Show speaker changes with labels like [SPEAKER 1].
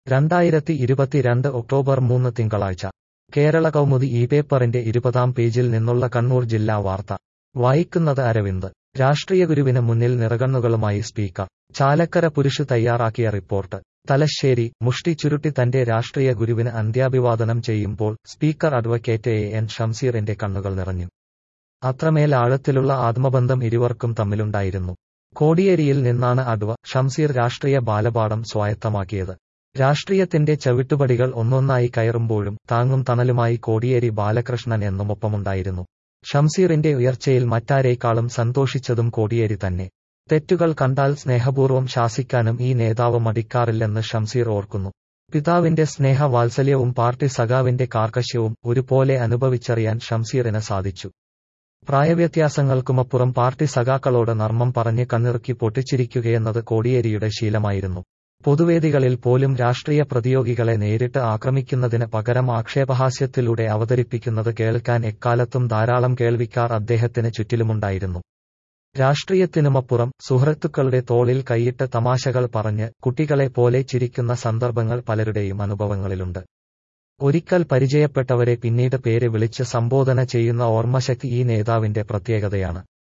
[SPEAKER 1] രണ്ടായിരത്തി ഇരുപത്തിരണ്ട് ഒക്ടോബർ മൂന്ന് തിങ്കളാഴ്ച കേരള കൗമുദി ഈ പേപ്പറിന്റെ ഇരുപതാം പേജിൽ നിന്നുള്ള കണ്ണൂർ ജില്ലാ വാർത്ത വായിക്കുന്നത് അരവിന്ദ് രാഷ്ട്രീയ ഗുരുവിന് മുന്നിൽ നിറകണ്ണുകളുമായി സ്പീക്കർ ചാലക്കര പുരുഷ് തയ്യാറാക്കിയ റിപ്പോർട്ട് തലശ്ശേരി മുഷ്ടി ചുരുട്ടി തന്റെ രാഷ്ട്രീയ ഗുരുവിന് അന്ത്യാഭിവാദനം ചെയ്യുമ്പോൾ സ്പീക്കർ അഡ്വക്കേറ്റ് എ എൻ ഷംസീറിന്റെ കണ്ണുകൾ നിറഞ്ഞു അത്രമേൽ ആഴത്തിലുള്ള ആത്മബന്ധം ഇരുവർക്കും തമ്മിലുണ്ടായിരുന്നു കോടിയേരിയിൽ നിന്നാണ് അഡ്വ ഷംസീർ രാഷ്ട്രീയ ബാലപാഠം സ്വായത്തമാക്കിയത് രാഷ്ട്രീയത്തിന്റെ ചവിട്ടുപടികൾ ഒന്നൊന്നായി കയറുമ്പോഴും താങ്ങും തണലുമായി കോടിയേരി ബാലകൃഷ്ണൻ എന്നുമൊപ്പമുണ്ടായിരുന്നു ഷംസീറിന്റെ ഉയർച്ചയിൽ മറ്റാരേക്കാളും സന്തോഷിച്ചതും കോടിയേരി തന്നെ തെറ്റുകൾ കണ്ടാൽ സ്നേഹപൂർവ്വം ശാസിക്കാനും ഈ നേതാവ് മടിക്കാറില്ലെന്ന് ഷംസീർ ഓർക്കുന്നു പിതാവിന്റെ സ്നേഹ വാത്സല്യവും പാർട്ടി സഖാവിന്റെ കാർക്കശ്യവും ഒരുപോലെ അനുഭവിച്ചറിയാൻ ഷംസീറിന് സാധിച്ചു പ്രായവ്യത്യാസങ്ങൾക്കുമപ്പുറം പാർട്ടി സഖാക്കളോട് നർമ്മം പറഞ്ഞ് കണ്ണിറുക്കി പൊട്ടിച്ചിരിക്കുകയെന്നത് കോടിയേരിയുടെ ശീലമായിരുന്നു പൊതുവേദികളിൽ പോലും രാഷ്ട്രീയ പ്രതിയോഗികളെ നേരിട്ട് ആക്രമിക്കുന്നതിന് പകരം ആക്ഷേപഹാസ്യത്തിലൂടെ അവതരിപ്പിക്കുന്നത് കേൾക്കാൻ എക്കാലത്തും ധാരാളം കേൾവിക്കാർ അദ്ദേഹത്തിന് ചുറ്റിലുമുണ്ടായിരുന്നു രാഷ്ട്രീയത്തിനുമപ്പുറം സുഹൃത്തുക്കളുടെ തോളിൽ കൈയിട്ട് തമാശകൾ പറഞ്ഞ് കുട്ടികളെ പോലെ ചിരിക്കുന്ന സന്ദർഭങ്ങൾ പലരുടെയും അനുഭവങ്ങളിലുണ്ട് ഒരിക്കൽ പരിചയപ്പെട്ടവരെ പിന്നീട് പേര് വിളിച്ച് സംബോധന ചെയ്യുന്ന ഓർമ്മശക്തി ഈ നേതാവിന്റെ പ്രത്യേകതയാണ്